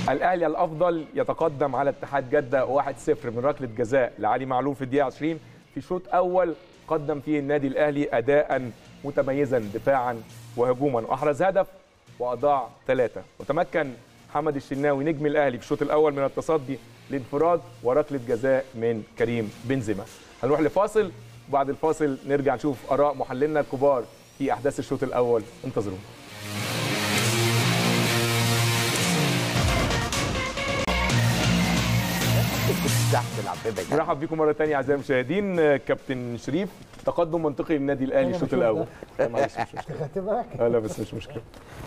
الاهلي الافضل يتقدم على اتحاد جده 1-0 من ركله جزاء لعلي معلول في الدقيقه 20 في شوط اول قدم فيه النادي الاهلي اداء متميزا دفاعا وهجوما واحرز هدف واضاع ثلاثه وتمكن محمد الشناوي نجم الاهلي في الشوط الاول من التصدي لانفراد وركله جزاء من كريم بنزيما هنروح لفاصل وبعد الفاصل نرجع نشوف اراء محللنا الكبار في احداث الشوط الاول انتظرونا نرحب بكم مره ثانيه اعزائي المشاهدين كابتن شريف تقدم منطقي للنادي الاهلي الشوط الاول معلش مش مشكله خدت بالك آه، لا بس مش مشكله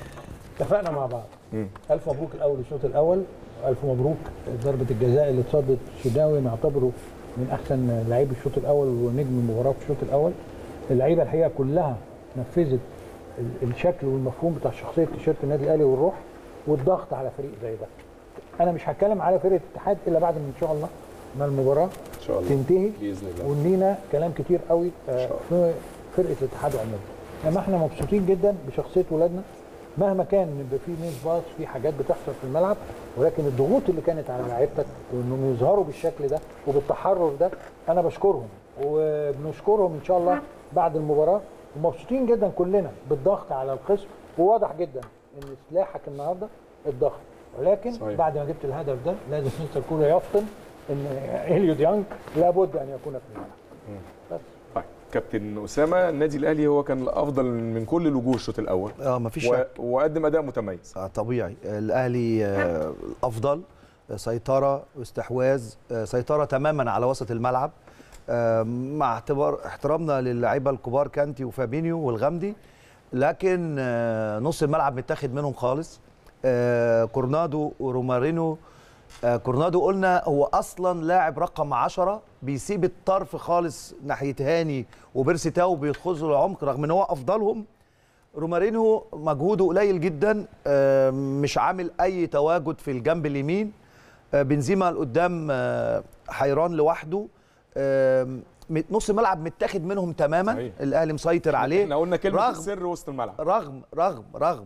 اتفقنا مع بعض مم. الف مبروك الاول الشوط الاول الف مبروك ضربه الجزاء اللي اتصدت شناوي نعتبره من احسن لعيب الشوط الاول ونجم المباراه في الشوط الاول اللعيبه الحقيقه كلها نفذت ال- الشكل والمفهوم بتاع شخصيه تيشيرت النادي الاهلي والروح والضغط على فريق زي ده انا مش هتكلم على فرقه الاتحاد الا بعد ما ان شاء الله ما المباراه ان شاء الله تنتهي باذن الله ولينا كلام كتير قوي آه، شاء في فرقه الاتحاد عموما لما احنا مبسوطين جدا بشخصيه ولادنا مهما كان يبقى في ميس باص في حاجات بتحصل في الملعب ولكن الضغوط اللي كانت على لعيبتك وانهم يظهروا بالشكل ده وبالتحرر ده انا بشكرهم وبنشكرهم ان شاء الله بعد المباراه ومبسوطين جدا كلنا بالضغط على الخصم وواضح جدا ان سلاحك النهارده الضغط ولكن صحيح. بعد ما جبت الهدف ده لازم مستر كولر يفطن ان اليو ديانج لابد ان يكون في الملعب بس طيب كابتن اسامه النادي الاهلي هو كان الافضل من كل الوجوه الشوط الاول اه مفيش و... شك وقدم اداء متميز آه طبيعي الاهلي آه الافضل آه، سيطره واستحواذ آه سيطره تماما على وسط الملعب آه مع اعتبار احترامنا للاعيبه الكبار كانتي وفابينيو والغامدي لكن آه نص الملعب متاخد منهم خالص آه كورنادو ورومارينو آه كورنادو قلنا هو اصلا لاعب رقم 10 بيسيب الطرف خالص ناحيه هاني وبيرسي تاو بيدخلوا العمق رغم ان هو افضلهم رومارينو مجهوده قليل جدا آه، مش عامل اي تواجد في الجنب اليمين آه، بنزيما لقدام آه، حيران لوحده آه، م- نص الملعب متاخد منهم تماما صحيح. الاهلي مسيطر عليه احنا قلنا كلمه رغم السر وسط الملعب رغم رغم رغم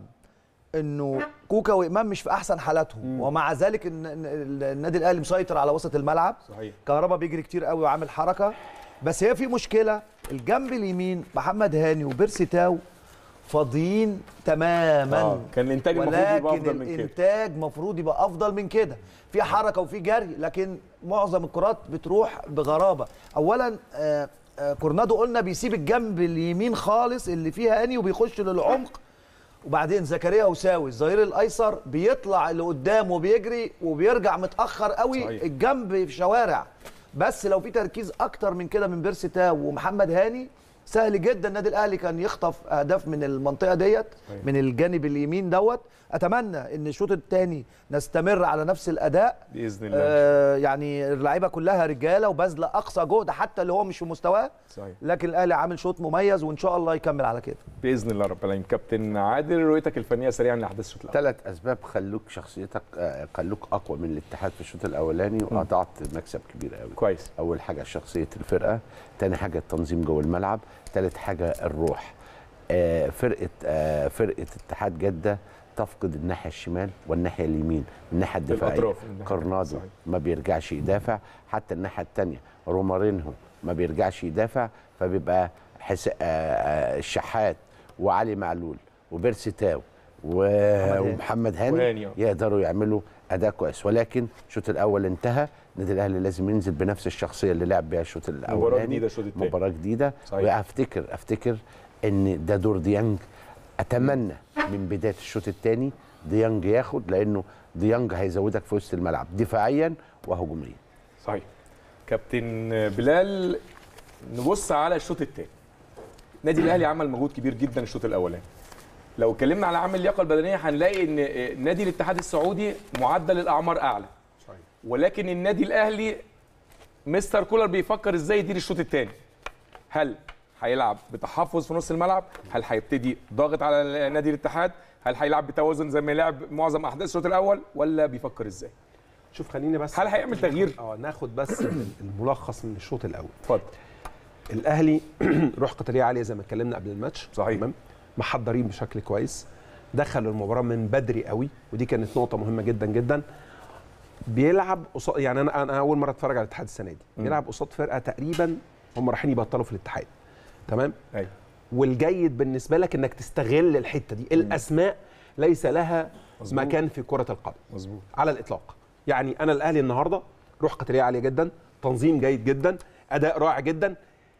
انه كوكا وامام مش في احسن حالاتهم ومع ذلك الن- الن- النادي الاهلي مسيطر على وسط الملعب صحيح كهربا بيجري كتير قوي وعامل حركه بس هي في مشكله الجنب اليمين محمد هاني وبيرسي تاو فاضيين تماما آه، كان الانتاج المفروض يبقى ولكن افضل من كده الانتاج المفروض يبقى افضل من كده في حركه وفي جري لكن معظم الكرات بتروح بغرابه اولا آه، آه، كورنادو قلنا بيسيب الجنب اليمين خالص اللي فيها اني وبيخش للعمق وبعدين زكريا وساوي الظهير الايسر بيطلع لقدام وبيجري وبيرجع متاخر قوي صحيح. الجنب في شوارع بس لو في تركيز اكتر من كده من بيرسي تاو ومحمد هاني سهل جدا النادي الاهلي كان يخطف اهداف من المنطقه ديت صحيح. من الجانب اليمين دوت اتمنى ان الشوط الثاني نستمر على نفس الاداء باذن الله آه يعني اللعيبه كلها رجاله وباذله اقصى جهد حتى اللي هو مش في مستواه صحيح لكن الاهلي عامل شوط مميز وان شاء الله يكمل على كده باذن الله رب العالمين كابتن عادل رؤيتك الفنيه سريعا لاحداث الشوط الاول ثلاث اسباب خلوك شخصيتك آه، خلوك اقوى من الاتحاد في الشوط الاولاني واضعت مكسب كبير قوي كويس اول حاجه شخصيه الفرقه تاني حاجه التنظيم جوه الملعب ثالث حاجه الروح آه، فرقه آه، فرقه اتحاد جده تفقد الناحيه الشمال والناحيه اليمين الناحيه الدفاعيه الأطراف، الناحية كورنادو صحيح. ما بيرجعش يدافع حتى الناحيه الثانيه رومارينهو ما بيرجعش يدافع فبيبقى حس... آه، آه، الشحات وعلي معلول وبيرسي تاو و... هاني. ومحمد هاني وهاني، آه. يقدروا يعملوا اداء كويس ولكن الشوط الاول انتهى النادي الاهلي لازم ينزل بنفس الشخصيه اللي لعب بيها الشوط الاولاني مباراه جديده الشوط الثاني مباراه جديده صحيح. وافتكر افتكر ان ده دور ديانج اتمنى من بدايه الشوط الثاني ديانج ياخد لانه ديانج هيزودك في وسط الملعب دفاعيا وهجوميا صحيح كابتن بلال نبص على الشوط الثاني النادي الاهلي عمل مجهود كبير جدا الشوط الاولاني لو اتكلمنا على عامل اللياقه البدنيه هنلاقي ان نادي الاتحاد السعودي معدل الاعمار اعلى صحيح. ولكن النادي الاهلي مستر كولر بيفكر ازاي يدير الشوط الثاني هل هيلعب بتحفظ في نص الملعب هل هيبتدي ضاغط على نادي الاتحاد هل هيلعب بتوازن زي ما لعب معظم احداث الشوط الاول ولا بيفكر ازاي شوف خليني بس هل هيعمل تغيير؟ اه ناخد بس الملخص من الشوط الاول اتفضل الاهلي روح قتاليه عاليه زي ما اتكلمنا قبل الماتش صحيح. تمام محضرين بشكل كويس دخل المباراه من بدري قوي ودي كانت نقطه مهمه جدا جدا بيلعب قصاد يعني انا انا اول مره اتفرج على الاتحاد السنه دي بيلعب قصاد فرقه تقريبا هم رايحين يبطلوا في الاتحاد تمام ايوه والجيد بالنسبه لك انك تستغل الحته دي الاسماء ليس لها مظبوط. مكان في كره القدم مظبوط على الاطلاق يعني انا الاهلي النهارده روح قتاليه عاليه جدا تنظيم جيد جدا اداء رائع جدا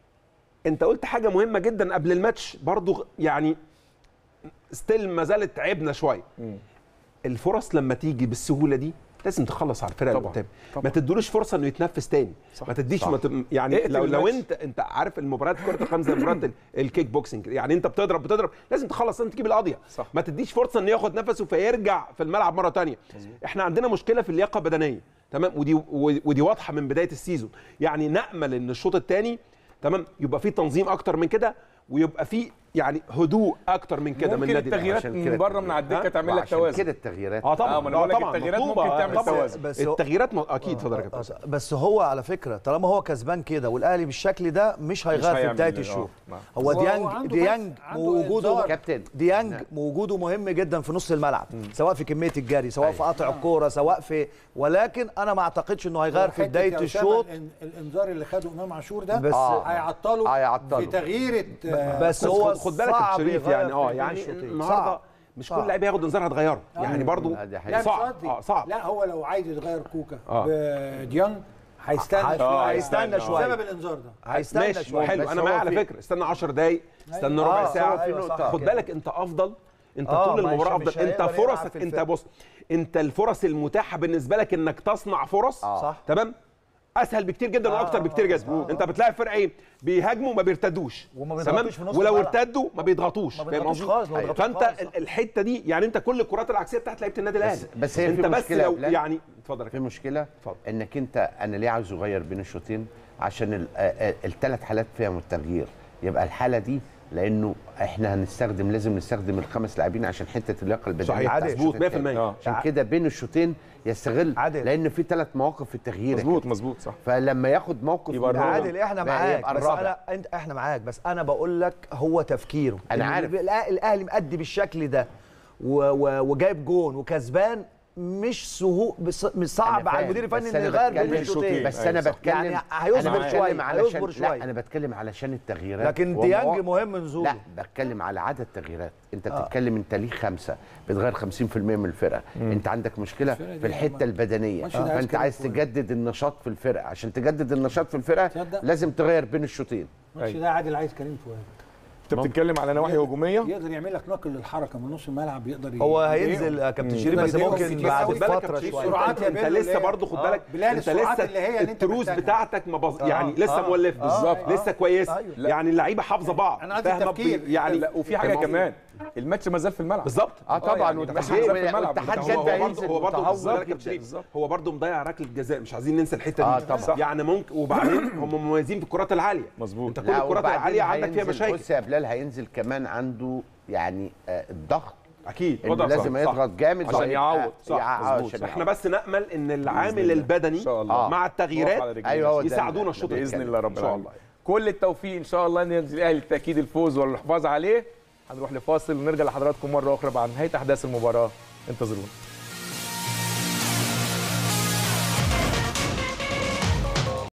انت قلت حاجه مهمه جدا قبل الماتش برضو يعني ستيل ما زالت عيبنا شويه مم. الفرص لما تيجي بالسهوله دي لازم تخلص على الفرقه اللي طبعاً، قدام طبعاً. ما تدولوش فرصه انه يتنفس تاني صح، ما تديش صح. ما ت... يعني اقتل لو لو الماتش. انت انت عارف المباريات كره القدم زي مباراه ال- الكيك بوكسنج يعني انت بتضرب بتضرب لازم تخلص لازم تجيب القضيه صح. ما تديش فرصه انه ياخد نفسه فيرجع في الملعب مره تانية احنا عندنا مشكله في اللياقه البدنيه تمام ودي ودي واضحه من بدايه السيزون يعني نامل ان الشوط الثاني تمام يبقى فيه تنظيم اكتر من كده ويبقى فيه يعني هدوء اكتر من كده من ممكن النادي الأهلي. التغييرات عشان من كده بره من على الدكه ها؟ تعمل لك وعشان توازن كده التغييرات اه طبعا آه، ما أنا بقول لك طبعاً، التغييرات مطلوبة. ممكن تعمل طبعاً. توازن. بس هو- التغييرات م... اكيد اتفضل يا كابتن آه، بس هو على فكره طالما هو كسبان كده والاهلي بالشكل ده مش هيغير في هيعمل بدايه آه، الشوط نعم. هو هو ديانج عنده ديانج بس- عنده وجوده إنذار. كابتن ديانج نعم. وجوده مهم جدا في نص الملعب سواء في كميه الجري سواء في قطع الكوره سواء في ولكن انا ما اعتقدش انه هيغير في حتة بدايه يا أسامة الشوط الإن- الانذار اللي خده امام عاشور ده بس- آه. هيعطله هيعطله. في تغيير آه، بس بس هو خد, خد بالك يا صعب شريف يغير يعني في اه بين يعني الشوطين. النهارده صعب. مش صعب. كل لعيب هياخد انذار هتغيره يعني برضو لا، دي حقيقة. لا مش صعب قصدي. اه صعب لا هو لو عايز يتغير كوكا آه. بديانج هيستنى ه- شويه هيستنى شويه. بسبب الانذار ده هيستنى ماشي شويه حلو بس انا هو معايا على في- فكره استنى 10 دقايق استنى آه، ربع صح، ساعه أيوة، صح خد كده. بالك انت افضل انت آه، طول ماشي، المباراه مش افضل انت هيقدر يلعب فرصك في انت الفرق. بص انت الفرص المتاحه بالنسبه لك انك تصنع فرص آه. صح. تمام اسهل بكتير جدا آه، واكتر آه، بكتير جدا آه، انت بتلاعب فرقه ايه بيهاجموا وما بيرتدوش وما تمام بيضغطوش في نص ولو الملعب. ارتدوا ما بيضغطوش ما فاهم بيضغطوش قصدي؟ خالص، ما بيضغطوش فانت خالص. ال- الحته دي يعني انت كل الكرات العكسيه بتاعت لعيبه النادي الاهلي بس هي في انت بس مشكلة يا لو بلال. يعني اتفضل يا في كابتن. مشكله اتفضل. انك انت انا ليه عاوز اغير بين الشوطين عشان الثلاث حالات فيها التغيير يبقى الحاله دي لانه احنا هنستخدم لازم نستخدم الخمس لاعبين عشان حته اللياقه البدنيه صحيح بتاع مظبوط الشوط التاني. 100% اه عشان كده بين الشوطين يستغل عادل. لان في ثلاث مواقف في التغيير يا مظبوط مظبوط صح فلما ياخد موقف يبقى من- الرابع. عادل احنا بقى معاك يبقى بس الرابع. انا انت احنا معاك بس انا بقول لك هو تفكيره أنا إن عارف. الأ- الاهلي مأدي بالشكل ده و و وجايب جون وكسبان مش سهو بس مش صعب أنا على فاهم، المدير الفني بس انه أنا يغير بين بتكلم- الشوطين بس أيوة انا صح. بتكلم يعني هيصبر أنا شوية، بتكلم علشان هيصبر شوية. لا انا بتكلم علشان التغييرات لكن ومواقف- ديانج مهم نزوله لا بتكلم على عدد تغييرات انت بتتكلم انت ليك خمسه بتغير 50% من الفرقه انت عندك مشكله الفرقة دي في الحته ما- البدنيه ماشي، ده عايز فانت كلام عايز كويس. تجدد النشاط في الفرقه عشان تجدد النشاط في الفرقه تصدق؟ لازم تغير بين الشوطين الماتش ده عادل عايز كريم فؤاد انت بتتكلم على نواحي هجوميه يقدر يعمل لك نقل للحركه من نص الملعب يقدر ي- هو يضايقهم. هينزل يا كابتن مم. شريف بس يضايقهم ممكن كتير بعد قوي. خد بالك يا فتره شريف، شويه سرعات يا انت بيلو لسه اللي- برضه خد آه، بالك بلال انت السرعات لسه اللي هي اللي انت التروس محتاجها. بتاعتك مبظ... آه، يعني لسه آه، مولف بالظبط. لسه كويسه أيوة. يعني اللعيبه حافظه بعض أنا عايز فاهمة التفكير. بي- يعني لا وفي حاجه فاهم قصدي؟ كمان الماتش ما زال في الملعب بالظبط اه طبعا يعني والتحدي الماتش ما زال في الملعب والاتحاد بتاع- هو جده برضه هينزل هو برضه متهور خد بالك يا جدا. شريف، بالظبط. هو برضه مضيع ركله جزاء مش عايزين ننسى الحته آه، دي طبعا. يعني ممكن وبعدين هم مميزين في الكرات العاليه مظبوط. انت كل لا، الكرات وبعدين العاليه عندك فيها هينزل- مشاكل بص يا بلال هينزل كمان عنده يعني آه، الضغط اكيد انه وضع لازم صح. يضغط جامد عشان وهيبقى- يعوض. صح، يع- مظبوط. عشان احنا يعوض. بس نامل ان العامل الله. البدني إن شاء الله. مع نقف على التغييرات رجلينا. أيوة، هو ده يساعدونا اللي- الشوط باذن الثاني الله رب ان شاء العالمين الله كل التوفيق ان شاء الله ينزل الاهلي بالتاكيد الفوز والحفاظ عليه هنروح لفاصل ونرجع لحضراتكم مره اخرى بعد نهايه احداث المباراه انتظرونا